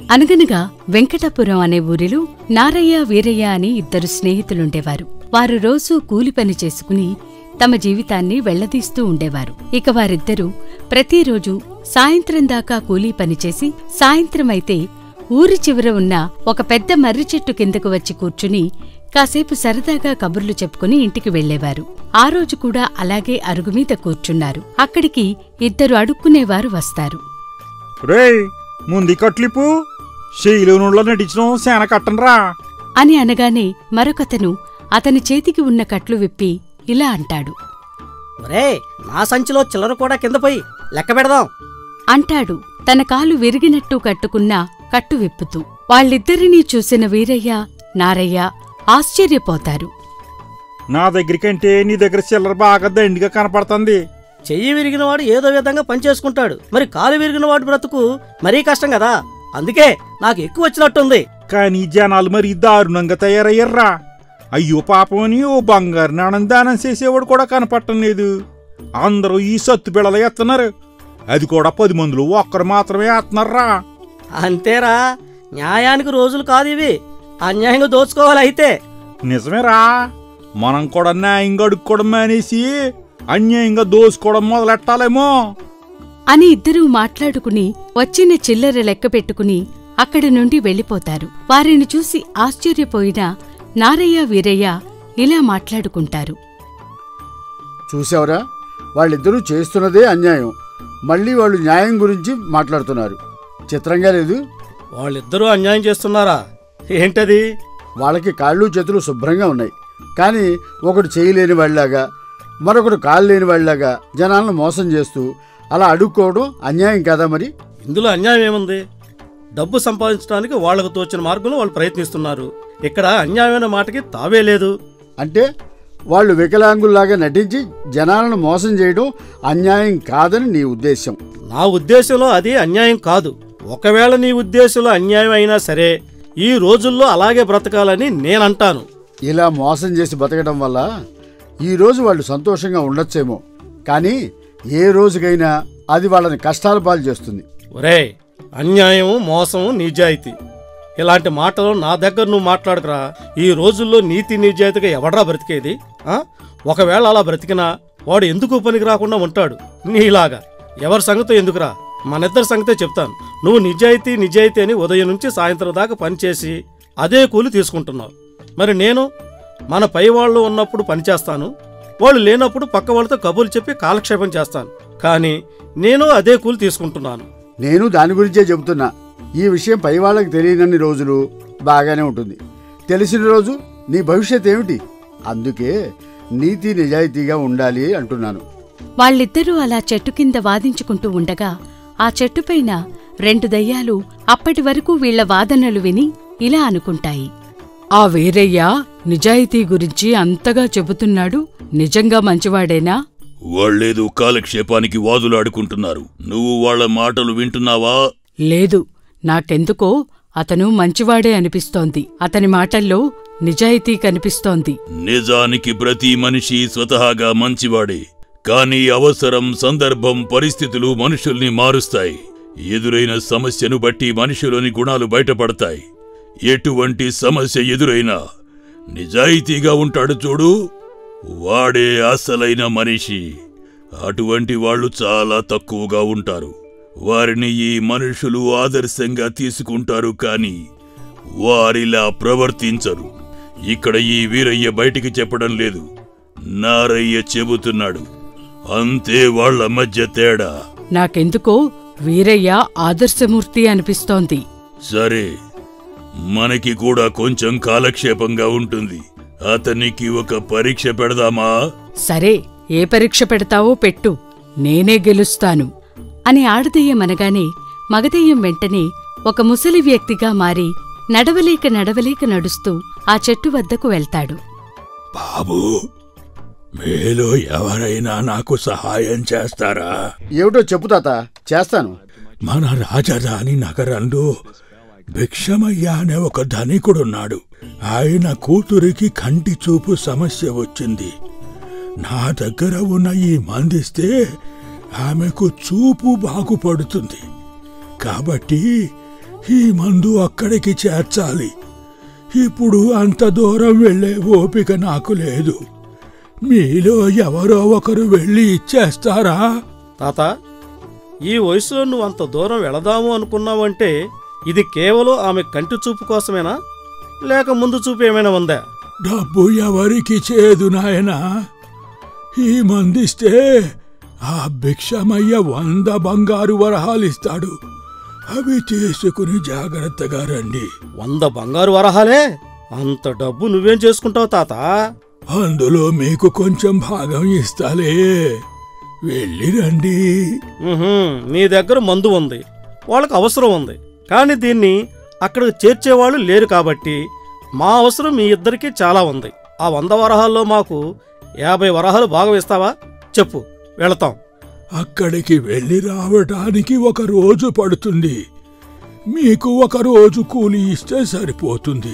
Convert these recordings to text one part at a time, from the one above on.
అనగనగా వెంకటాపురం అనే ఊరిలో నారయ్య వీరయ్య అని ఇద్దరు స్నేహితులుండేవారు వారు రోజూ కూలి పని చేసుకుని తమ జీవితాన్ని వెళ్లదీస్తూ ఉండేవారు ఇక వారిద్దరూ ప్రతిరోజు సాయంత్రం దాకా కూలీ పనిచేసి సాయంత్రమైతే ఊరి చివర ఉన్న ఒక పెద్ద మర్రి చెట్టు కిందకు వచ్చి కూర్చుని కాసేపు సరదాగా కబుర్లు చెప్పుకుని ఇంటికి వెళ్లేవారు ఆ రోజు కూడా అలాగే అరుగుమీద కూర్చున్నారు అక్కడికి ఇద్దరు అడుక్కునేవారు వస్తారు రేయ్ ముందు కట్లిపు శైలు నుండిలో నటించడం సేన కట్టనరా అని అనగానే మరొకతను అతని చేతికి ఉన్న కట్లు విప్పి ఇలా అంటాడు ఒరే నా సంచిలో చిల్లర కూడా కింద పోయి లెక్క పెడదాం అంటాడు తన కాలు విరిగినట్టు కట్టుకున్న కట్టు విప్పుతూ వాళ్ళిద్దరినీ చూసిన వీరయ్య నారయ్య ఆశ్చర్యపోతారు నా దగ్గరికంటే నీ దగ్గర చిల్లర బాగా దండిగా కనపడుతుంది చెయ్యి విరిగినవాడు ఏదో విధంగా పనిచేసుకుంటాడు మరి కాలు విరిగినవాడు బ్రతుకు మరీ కష్టం కదా అందుకే నాకు ఎక్కువ వచ్చినట్టుంది కానీ జనాలు మరి దారుణంగా తయారయ్యారా అయ్యో పాపం అని ఓ బంగారు నాణం దానం చేసేవాడు కూడా కనపడటం లేదు అందరూ ఈ సత్తు బిళ్ళలు ఎత్తున్నారు అది కూడా పది మందిలో ఒక్కరు మాత్రమే ఎత్తున్నారా అంతేరా న్యాయానికి రోజులు కాదు ఇవి అన్యాయంగా దోచుకోవాలి అయితే నిజమేరా మనం కూడా న్యాయంగా అడుక్కోవడం మానేసి అన్యాయంగా దోసుకోవడం మొదలెట్టాలేమో అని ఇద్దరూ మాట్లాడుకుని వచ్చిన చిల్లర లెక్క పెట్టుకుని అక్కడి నుండి వెళ్ళిపోతారు వారిని చూసి ఆశ్చర్యపోయిన నారయ్య వీరయ్య ఇలా మాట్లాడుకుంటారు చూసావరా వాళ్ళిద్దరూ చేస్తున్నదే అన్యాయం మళ్ళీ వాళ్ళు న్యాయం గురించి మాట్లాడుతున్నారు చిత్రంగా లేదు వాళ్ళిద్దరూ అన్యాయం చేస్తున్నారా ఏంటది వాళ్ళకి కాళ్ళు చేతులు శుభ్రంగా ఉన్నాయి కానీ ఒకడు చేయలేని వాళ్ళలాగా మరొకడు కాళ్ళు లేని వాళ్ళలాగా జనాలను మోసం చేస్తూ అలా అడుక్కోవడం అన్యాయం కాదా మరి ఇందులో అన్యాయం ఏముంది డబ్బు సంపాదించడానికి వాళ్లకు తోచిన మార్గంలో వాళ్ళు ప్రయత్నిస్తున్నారు ఇక్కడ అన్యాయమైన మాటకి తావే లేదు అంటే వాళ్ళు వికలాంగుల్లాగా నటించి జనాలను మోసం చేయడం అన్యాయం కాదని నీ ఉద్దేశం నా ఉద్దేశంలో అది అన్యాయం కాదు ఒకవేళ నీ ఉద్దేశంలో అన్యాయం అయినా సరే ఈ రోజుల్లో అలాగే బ్రతకాలని నేనంటాను ఇలా మోసం చేసి బతకడం వల్ల ఈరోజు వాళ్ళు సంతోషంగా ఉండొచ్చేమో కానీ ఏ రోజుకైనా అది వాళ్ళని కష్టాల పాలు చేస్తుంది ఒరే అన్యాయం మోసం నిజాయితీ ఇలాంటి మాటలు నా దగ్గర నువ్వు మాట్లాడకురా ఈ రోజుల్లో నీతి నిజాయితీగా ఎవడ్రా బ్రతికేది ఆ? ఒకవేళ అలా బ్రతికినా వాడు ఎందుకు పనికి రాకుండా ఉంటాడు నీలాగా ఎవరి సంగతో ఎందుకురా మనిద్దరి సంగతే చెప్తాను నువ్వు నిజాయితీ నిజాయితీ అని ఉదయం నుంచి సాయంత్రం దాకా పనిచేసి అదే కూలి తీసుకుంటున్నావు మరి నేను మన పై వాళ్ళు ఉన్నప్పుడు పనిచేస్తాను వాళ్ళు లేనప్పుడు పక్క వాళ్ళతో కబుర్లు చెప్పి కాలక్షేపం చేస్తాను కానీ నేను అదే కూలి తీసుకుంటున్నాను నేను దాని గురించే చెబుతున్నా ఈ విషయం పై వాళ్ళకి తెలియనన్ని రోజులు బాగానే ఉంటుంది తెలిసిన రోజు నీ భవిష్యత్ ఏమిటి అందుకే నీతి నిజాయితీగా ఉండాలి అంటున్నాను వాళ్ళిద్దరూ అలా చెట్టు కింద వాదించుకుంటూ ఉండగా ఆ చెట్టుపైన రెండు దయ్యాలు అప్పటి వరకు వీళ్ల వాదనలు విని ఇలా అనుకుంటాయి ఆ వీరయ్య నిజాయితీ గురించి అంతగా చెబుతున్నాడు నిజంగా మంచివాడేనా వాళ్ళేదో కాలక్షేపానికి వాదులాడుకుంటున్నారు నువ్వు వాళ్ళ మాటలు వింటున్నావా లేదు నాకెందుకో అతను మంచివాడే అనిపిస్తోంది అతని మాటల్లో నిజాయితీ కనిపిస్తోంది నిజానికి ప్రతి మనిషి స్వతహాగా మంచివాడే కానీ అవసరం సందర్భం పరిస్థితులు మనుషుల్ని మారుస్తాయి ఎదురైన సమస్యను బట్టి మనిషిలోని గుణాలు బయటపడతాయి ఎటువంటి సమస్య ఎదురైనా నిజాయితీగా ఉంటాడు చూడు వాడే అసలైన మనిషి అటువంటి వాళ్ళు చాలా తక్కువగా ఉంటారు వారిని ఈ మనుషులు ఆదర్శంగా తీసుకుంటారు కాని వారిలా ప్రవర్తించరు ఇక్కడ ఈ వీరయ్య బయటికి చెప్పడం లేదు నారయ్య చెబుతున్నాడు అంతే వాళ్ళ మధ్య తేడా నాకెందుకో వీరయ్య ఆదర్శమూర్తి అనిపిస్తోంది సరే మనకి కూడా కొంచెం కాలక్షేపంగా ఉంటుంది అతనికి ఒక పరీక్ష పెడదామా సరే ఏ పరీక్ష పెడతావో పెట్టు నేనే గెలుస్తాను అని ఆడదెయ్యం అనగానే మగదెయ్యం వెంటనే ఒక ముసలి వ్యక్తిగా మారి నడవలేక నడవలేక నడుస్తూ ఆ చెట్టు వద్దకు వెళ్తాడు బాబు మీలో ఎవరైనా నాకు సహాయం చేస్తారా ఏమిటో చెప్పు తాత చేస్తాను మన రాజధాని నగరంలో భిక్షమయ్య అనే ఒక ధనికుడున్నాడు ఆయన కూతురికి కంటి చూపు సమస్య వచ్చింది నా దగ్గర ఉన్న ఈ మందిస్తే ఆమెకు చూపు బాగుపడుతుంది కాబట్టి ఈ మందు అక్కడికి చేర్చాలి ఇప్పుడు అంత దూరం వెళ్ళే ఓపిక నాకు లేదు మీలో ఎవరో ఒకరు వెళ్ళి ఇచ్చేస్తారా తాత ఈ వయసులో నువ్వు అంత దూరం వెళదాము అనుకున్నావంటే ఇది కేవలం ఆమె కంటి చూపు కోసమేనా లేక ముందు చూపు ఏమైనా ఉందా డబ్బు ఎవరికి చేదు నాయనా ఈ మందిస్తే ఆ భిక్షమయ్య వంద బంగారు వరహాలిస్తాడు అవి తీసుకుని జాగ్రత్తగా రండి వంద బంగారు వరహాలే అంత డబ్బు నువ్వేం చేసుకుంటావు తాత అందులో మీకు కొంచెం భాగం ఇస్తాలే వెళ్ళి రండి ఉహుం, నీ దగ్గర మందు ఉంది వాళ్ళకి అవసరం ఉంది కానీ దీన్ని అక్కడికి చేర్చేవాళ్ళు లేరు కాబట్టి మా అవసరం మీ ఇద్దరికీ చాలా ఉంది ఆ వంద వరహాల్లో మాకు యాభై వరహాలు భాగం ఇస్తావా చెప్పు వెళతాం అక్కడికి వెళ్ళి రావటానికి ఒక రోజు పడుతుంది మీకు ఒక రోజు కూలి ఇస్తే సరిపోతుంది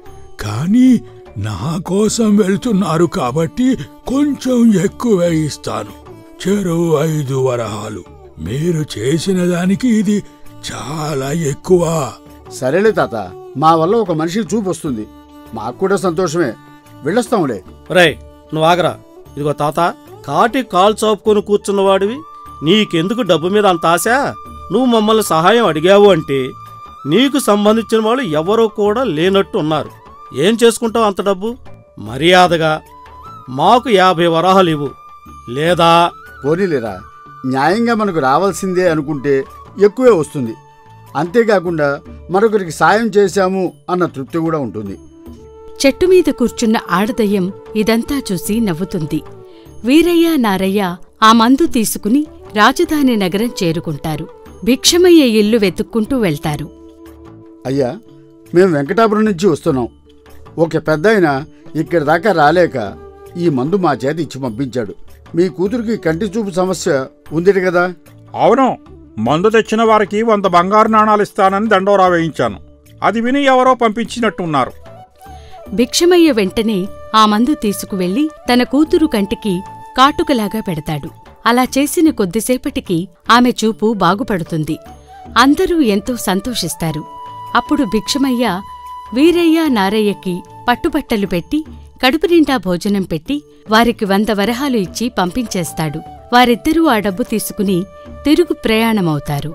కానీ నా కోసం వెళ్తున్నారు కాబట్టి కొంచెం ఎక్కువే ఇస్తాను చెరో ఐదు వరహాలు మీరు చేసిన దానికి ఇది చాలా ఎక్కువ సరేలే తాత మా వల్ల ఒక మనిషికి చూపు వస్తుంది మాకు కూడా సంతోషమే వెళ్ళొస్తాంలే రేయ్ నువ్వు ఆగరా ఇదిగో తాత కాటి కాలు చాపుకొని కూర్చున్న వాడివి నీకెందుకు డబ్బు మీద అంత ఆశ నువ్వు మమ్మల్ని సహాయం అడిగావు అంటే నీకు సంబంధించిన వాళ్ళు ఎవరో కూడా లేనట్టు ఉన్నారు ఏం చేసుకుంటావు అంత డబ్బు మర్యాదగా మాకు యాభై వరాహాలు ఇవ్వు లేదా పోనీలేరా న్యాయంగా మనకు రావాల్సిందే అనుకుంటే ఎక్కువే వస్తుంది అంతేకాకుండా మరొకరికి సాయం చేశాము అన్న తృప్తి కూడా ఉంటుంది చెట్టు మీద కూర్చున్న ఆడదయ్యం ఇదంతా చూసి నవ్వుతుంది వీరయ్య నారయ్య ఆ మందు తీసుకుని రాజధాని నగరం చేరుకుంటారు భిక్షమయ్య ఇల్లు వెతుక్కుంటూ వెళ్తారు అయ్యా మేము వెంకటాపురం నుంచి వస్తున్నాం ఒక పెద్ద ఆయన ఇక్కడి దాకా రాలేక ఈ మందు మా చేత ఇచ్చి పంపించాడు మీ కూతురికి కంటి చూపు సమస్య ఉంది కదా అవును మందు తెచ్చిన వారికి వంద బంగారు నాణాలు ఇస్తానని దండోరా వేయించాను అది విని ఎవరో పంపించినట్టున్నారు భిక్షమయ్య వెంటనే ఆ మందు తీసుకువెళ్లి తన కూతురు కంటికి కాటుకలాగా పెడతాడు అలా చేసిన కొద్దిసేపటికి ఆమె చూపు బాగుపడుతుంది అందరూ ఎంతో సంతోషిస్తారు అప్పుడు భిక్షమయ్య వీరయ్య నారయ్యకి పట్టుబట్టలు పెట్టి కడుపు నిండా భోజనం పెట్టి వారికి వంద వరహాలు ఇచ్చి పంపించేస్తాడు వారిద్దరూ ఆ డబ్బు తీసుకుని తిరుగు ప్రయాణమవుతారు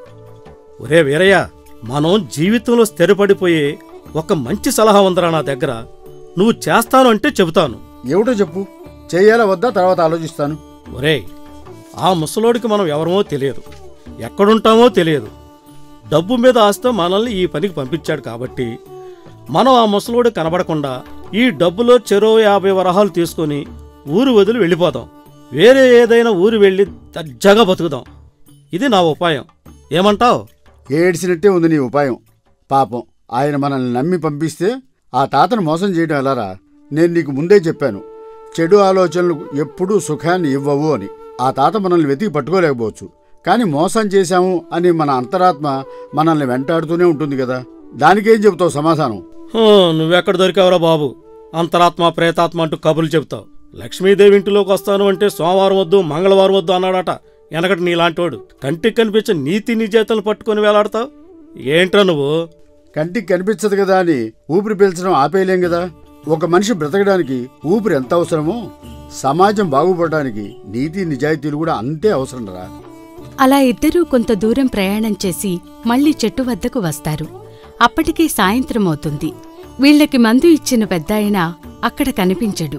ఒరే వీరయ్య మనం జీవితంలో స్థిరపడిపోయే ఒక మంచి సలహా ఉందరా నా దగ్గర నువ్వు చేస్తాను అంటే చెబుతాను ఏమిటో చెప్పు చేయాలా వద్దా తర్వాత ఆలోచిస్తాను ఒరేయ్ ఆ ముసలోడికి మనం ఎవరమో తెలియదు ఎక్కడుంటామో తెలియదు డబ్బు మీద ఆస్తో మనల్ని ఈ పనికి పంపించాడు కాబట్టి మనం ఆ ముసలోడు కనబడకుండా ఈ డబ్బులో చెరో యాభై వరహాలు తీసుకొని ఊరు వదిలి వెళ్ళిపోదాం వేరే ఏదైనా ఊరు వెళ్ళి దర్జాగా బతుకుదాం ఇది నా ఉపాయం ఏమంటావ్ ఏడ్చినట్టే ఉంది నీ ఉపాయం పాపం ఆయన మనల్ని నమ్మి పంపిస్తే ఆ తాతను మోసం చేయడం ఎలారా నేను నీకు ముందే చెప్పాను చెడు ఆలోచనలు ఎప్పుడూ సుఖాన్ని ఇవ్వవు అని ఆ తాత మనల్ని వెతికి పట్టుకోలేకపోవచ్చు కానీ మోసం చేశాము అని మన అంతరాత్మ మనల్ని వెంటాడుతూనే ఉంటుంది కదా దానికేం చెబుతావు సమాధానం హూ, నువ్వెక్కడ దొరికావురా బాబు అంతరాత్మ ప్రేతాత్మ అంటూ కబుర్లు చెబుతావు లక్ష్మీదేవి ఇంటిలోకి వస్తాను అంటే సోమవారం వద్దు మంగళవారం వద్దు అన్నాడట వెనకటి నీలాంటోడు కంటికి కనిపించే నీతి నిజేతలు పట్టుకొని వేలాడతావు ఏంట్రా నువ్వు కంటికి కనిపించదు కదా అని ఊపిరి పీల్చడం ఆపేయలేం కదా ఒక మనిషి బ్రతకడానికి ఊపిరి ఎంత అవసరమో సమాజం బాగుపడడానికి నీతి నిజాయితీలు కూడా అంతే అవసరం రా అలా ఇద్దరూ కొంత దూరం ప్రయాణం చేసి మళ్ళీ చెట్టు వద్దకు వస్తారు అప్పటికే సాయంత్రం అవుతుంది వీళ్ళకి మందు ఇచ్చిన పెద్దాయన అక్కడ కనిపించడు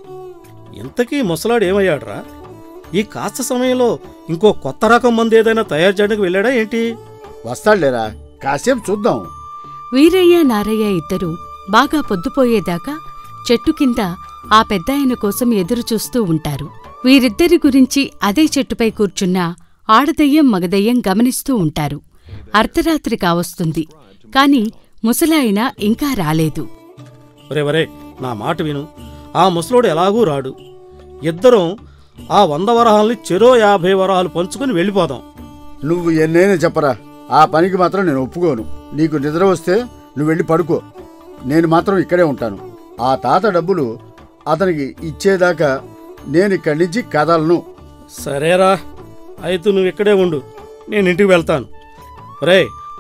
ఇంతకీ ముసలాడు ఏమయ్యాడ్రా ఈ కాస్త సమయంలో ఇంకో కొత్త రకం మంది ఏదైనా తయారు చేయడానికి వెళ్ళాడా ఏంటి వస్తాడులేరా కాసేపు చూద్దాం వీరయ్య నారయ్య ఇద్దరూ బాగా పొద్దుపోయేదాకా చెట్టు కింద ఆ పెద్దాయన కోసం ఎదురుచూస్తూ ఉంటారు వీరిద్దరి గురించి అదే చెట్టుపై కూర్చున్న ఆడదయ్యం మగదయ్యం గమనిస్తూ ఉంటారు అర్ధరాత్రి కావస్తుంది కాని ముసలాయన ఇంకా రాలేదు ఒరే వరే నా మాట విను ఆ ముసలోడు ఎలాగూ రాడు ఇద్దరం ఆ వంద వరహాల్ని చెరో యాభై వరహాలు పంచుకొని వెళ్ళిపోదాం నువ్వు ఎన్నైనా చెప్పరా ఆ పనికి మాత్రం నేను ఒప్పుకోను నీకు నిద్ర వస్తే నువ్వు వెళ్ళి పడుకో నేను మాత్రం ఇక్కడే ఉంటాను ఆ తాత డబ్బులు అతనికి ఇచ్చేదాకా నేను ఇక్కడి నుంచి కదలను సరేరా అయితే నువ్వు ఇక్కడే ఉండు నేను ఇంటికి వెళ్తాను రే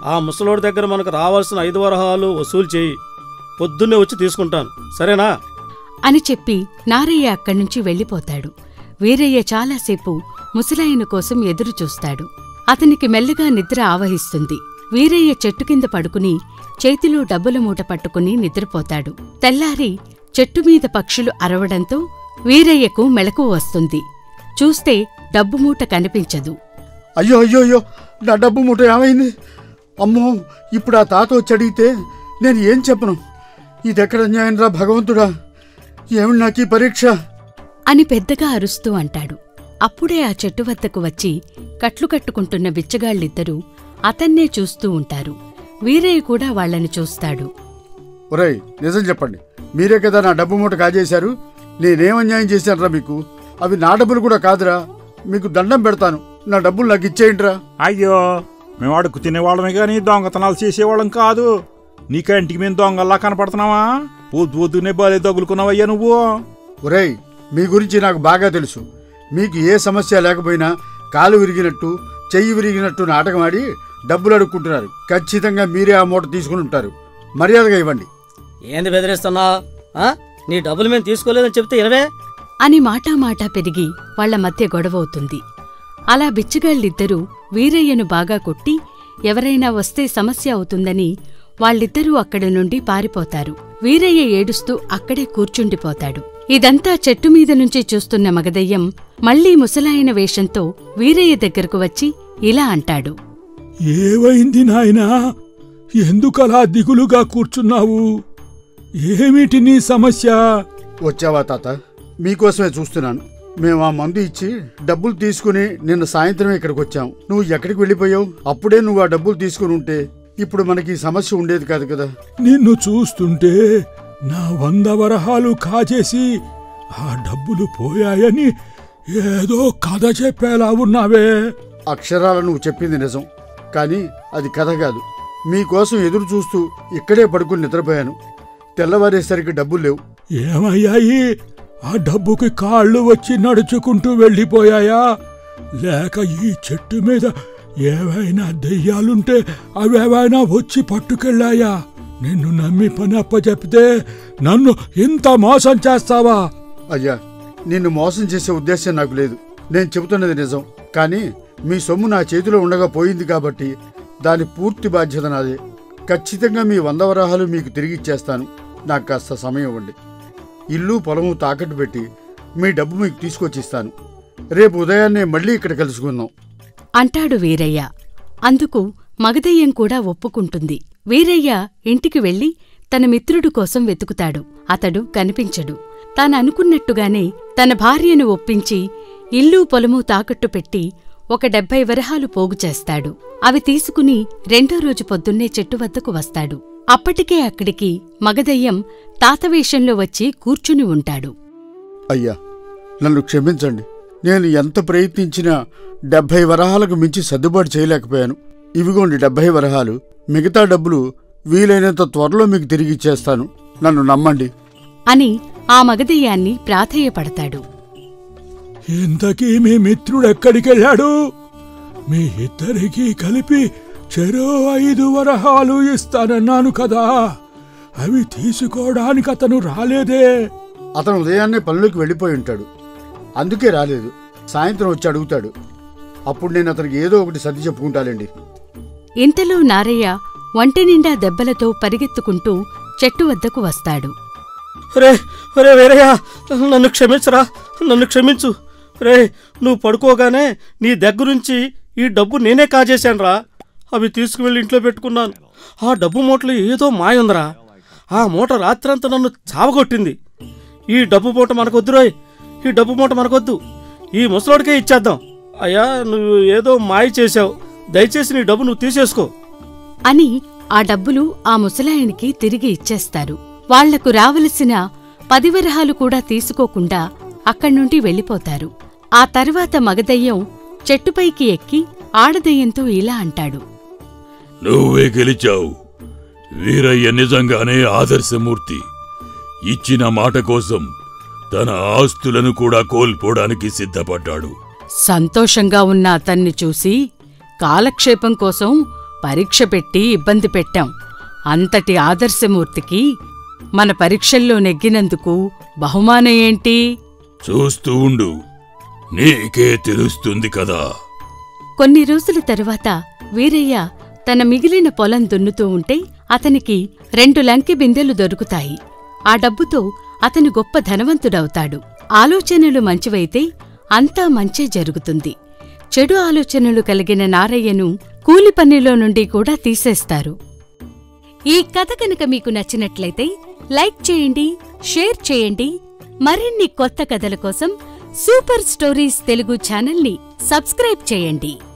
ఆ ముసలోడి దగ్గర మనకు రావాల్సిన ఐదు వరహాలు వసూలు చేయి పొద్దున్నే వచ్చి తీసుకుంటాను సరేనా అని చెప్పి నారయ్య అక్కడి నుంచి వెళ్ళిపోతాడు వీరయ్య చాలాసేపు ముసలాయన కోసం ఎదురు చూస్తాడు అతనికి మెల్లగా నిద్ర ఆవహిస్తుంది వీరయ్య చెట్టు కింద పడుకుని చేతిలో డబ్బుల మూట పట్టుకుని నిద్రపోతాడు తెల్లారి చెట్టు మీద పక్షులు అరవడంతో వీరయ్యకు మెలకువ వస్తుంది చూస్తే డబ్బు మూట కనిపించదు అయ్యో అయ్యో అయ్యో నా డబ్బు మూట ఏమైంది అమ్మో ఇప్పుడు ఆ తాత వచ్చి అడిగితే నేను ఏం చెప్పను ఇదెక్కడ అన్యాయం రా భగవంతుడా ఏమి నాకు ఈ పరీక్ష అని పెద్దగా అరుస్తూ అంటాడు అప్పుడే ఆ చెట్టు వద్దకు వచ్చి కట్లు కట్టుకుంటున్న బిచ్చగాళ్ళిద్దరూ అతన్నే చూస్తూ ఉంటారు వీరయ్య కూడా వాళ్ళని చూస్తాడు ఒరేయ్ నిజం చెప్పండి మీరే కదా నా డబ్బు మూట కాజేశారు నేనేం అన్యాయం చేశానురా మీకు అవి నా డబ్బులు కూడా కాదురా మీకు దండం పెడతాను నా డబ్బులు నాకు ఇచ్చేయండిరా అయ్యో మేము అడుగు తినేవాళ్ళమే కానీ దొంగతనాలు చేసేవాళ్ళం కాదు నీ కంటికి మేము దొంగల్లా కనపడుతున్నావా పొద్దు పొద్దునే బాలే తగులుకున్నావయ్యా నువ్వు ఒరేయ్ మీ గురించి నాకు బాగా తెలుసు మీకు ఏ సమస్య లేకపోయినా కాలు విరిగినట్టు చెయ్యి విరిగినట్టు నాటకం ఆడి డబ్బులు అడుక్కుంటున్నారు ఖచ్చితంగా మీరే ఆ మూట తీసుకుని ఉంటారు మర్యాదగా ఇవ్వండి ఏంది బెదిరిస్తున్నా నీ డబ్బులు మేము తీసుకోలేదని చెప్తే ఇరవే అని మాటామాటా పెరిగి వాళ్ళ మధ్య గొడవవుతుంది అలా బిచ్చగాళ్ళిద్దరూ వీరయ్యను బాగా కొట్టి ఎవరైనా వస్తే సమస్య అవుతుందని వాళ్ళిద్దరూ అక్కడి నుండి పారిపోతారు వీరయ్య ఏడుస్తూ అక్కడే కూర్చుండిపోతాడు ఇదంతా చెట్టు మీద నుంచి చూస్తున్న మగదయ్యం మళ్లీ ముసలాయన వేషంతో వీరయ్య దగ్గరకు వచ్చి ఇలా అంటాడు ఏవైంది నాయనా ఎందుకలా దిగులుగా కూర్చున్నావు ఏమిటి నీ సమస్య వచ్చావా తాత మీకోసమే చూస్తున్నాను మేము ఆ మందు ఇచ్చి డబ్బులు తీసుకుని నిన్న సాయంత్రం ఇక్కడికి వచ్చాం నువ్వు ఎక్కడికి వెళ్ళిపోయావు అప్పుడే నువ్వు ఆ డబ్బులు తీసుకుని ఉంటే ఇప్పుడు మనకి ఈ సమస్య ఉండేది కాదు కదా నిన్ను చూస్తుంటే నా వంద వరహాలు కాజేసి ఆ డబ్బులు పోయాయని ఏదో కథ చెప్పేలా ఉన్నావే అక్షరాల నువ్వు చెప్పింది నిజం కానీ అది కథ కాదు మీకోసం ఎదురు చూస్తూ ఇక్కడే పడుకుని నిద్రపోయాను తెల్లవారేసరికి డబ్బులు లేవు ఏమయ్యాయి ఆ డబ్బుకి కాళ్ళు వచ్చి నడుచుకుంటూ వెళ్ళిపోయాయా లేక ఈ చెట్టు మీద ఏవైనా దెయ్యాలుంటే అవేవైనా వచ్చి పట్టుకెళ్ళాయా నిన్ను నమ్మి పని అప్పచెప్తే నన్ను ఇంత మోసం చేస్తావా అయ్యా నిన్ను మోసం చేసే ఉద్దేశం నాకు లేదు నేను చెబుతున్నది నిజం కానీ మీ సొమ్ము నా చేతిలో ఉండగా పోయింది కాబట్టి దాని పూర్తి బాధ్యత నాదే ఖచ్చితంగా మీ వంద వరాహాలు మీకు తిరిగి ఇచ్చేస్తాను నాకు కాస్త సమయం ఇవ్వండి ఇల్లు పొలము తాకట్టు పెట్టి మీ డబ్బు మీకు తీసుకొచ్చిస్తాను రేపు ఉదయాన్నే మళ్ళీ ఇక్కడ కలుసుకుందాం అంటాడు వీరయ్య అందుకు మగదయ్యం కూడా ఒప్పుకుంటుంది వీరయ్య ఇంటికి వెళ్లి తన మిత్రుడు కోసం వెతుకుతాడు అతడు కనిపించడు తాననుకున్నట్టుగానే తన భార్యను ఒప్పించి ఇల్లు పొలము తాకట్టు పెట్టి ఒక డెబ్బై వరహాలు పోగు చేస్తాడు అవి తీసుకుని రెండో రోజు పొద్దున్నే చెట్టు వద్దకు వస్తాడు అప్పటికే అక్కడికి మగదయ్యం తాతవేషంలో వచ్చి కూర్చుని ఉంటాడు అయ్యా నన్ను క్షమించండి నేను ఎంత ప్రయత్నించినా డెబ్భై వరహాలకు మించి సర్దుబాటు చేయలేకపోయాను ఇవిగోండి డెబ్భై వరహాలు మిగతా డబ్బులు వీలైనంత త్వరలో మీకు తిరిగి ఇచ్చేస్తాను నన్ను నమ్మండి అని ఆ మగదయ్యాన్ని ప్రాధేయపడతాడు ఇంతకీ మీ మిత్రుడెక్కడికెళ్ళాడు మీ ఇద్దరికీ కలిపి చెరో ఐదు వరహాలు ఇస్తానన్నాను కదా అవి తీసుకోవడానికి అతను రాలేదే అతను ఉదయాన్నే పనులకు వెళ్ళిపోయి ఉంటాడు అందుకే రాలేదు సాయంత్రం వచ్చి అడుగుతాడు అప్పుడు నేను అతనికి ఏదో ఒకటి సర్ది చెప్పుకుంటానండి ఇంతలో నారయ్య ఒంటి నిండా దెబ్బలతో పరిగెత్తుకుంటూ చెట్టు వద్దకు వస్తాడు రే రే వేరయ్యా నన్ను క్షమించరా నన్ను క్షమించు రే నువ్వు పడుకోగానే నీ దగ్గరుంచి ఈ డబ్బు నేనే కాజేశానురా అవి తీసుకువెళ్ళి ఇంట్లో పెట్టుకున్నాను ఆ డబ్బు మూటలో ఏదో మాయ ఉందిరా ఆ మూట రాత్రంతా నన్ను చావగొట్టింది ఈ డబ్బు మూట మనకొద్దురోయ్ ఈ డబ్బు మూట మనకొద్దు ఈ ముసలోడికే ఇచ్చేద్దాం అయ్యా నువ్వు ఏదో మాయ చేశావు దయచేసి నీ డబ్బు నువ్వు తీసేసుకో అని ఆ డబ్బులు ఆ ముసలాయనికి తిరిగి ఇచ్చేస్తారు వాళ్లకు రావలసిన పది వరహాలు కూడా తీసుకోకుండా అక్కడ్నుండి వెళ్ళిపోతారు ఆ తర్వాత మగదయ్యం చెట్టుపైకి ఎక్కి ఆడదయ్యంతో ఇలా అంటాడు నువ్వే గెలిచావు వీరయ్య నిజంగానే ఆదర్శమూర్తి ఇచ్చిన మాట కోసం తన ఆస్తులను కూడా కోల్పోవడానికి సిద్ధపడ్డాడు సంతోషంగా ఉన్న అతన్ని చూసి కాలక్షేపం కోసం పరీక్ష పెట్టి ఇబ్బంది పెట్టాం అంతటి ఆదర్శమూర్తికి మన పరీక్షల్లో నెగ్గినందుకు బహుమానం ఏంటి చూస్తూ ఉండు నీకే తెలుస్తుంది కదా కొన్ని రోజుల తరువాత వీరయ్య తన మిగిలిన పొలం దున్నుతూ ఉంటే అతనికి రెండు లంకి బిందెలు దొరుకుతాయి ఆ డబ్బుతో అతను గొప్ప ధనవంతుడవుతాడు ఆలోచనలు మంచివైతే అంతా మంచే జరుగుతుంది చెడు ఆలోచనలు కలిగిన నారయ్యను కూలి పనిలో నుండి కూడా తీసేస్తారు ఈ కథ కనుక మీకు నచ్చినట్లయితే లైక్ చేయండి షేర్ చేయండి మరిన్ని కొత్త కథల కోసం సూపర్ స్టోరీస్ తెలుగు ఛానల్ని సబ్స్క్రైబ్ చేయండి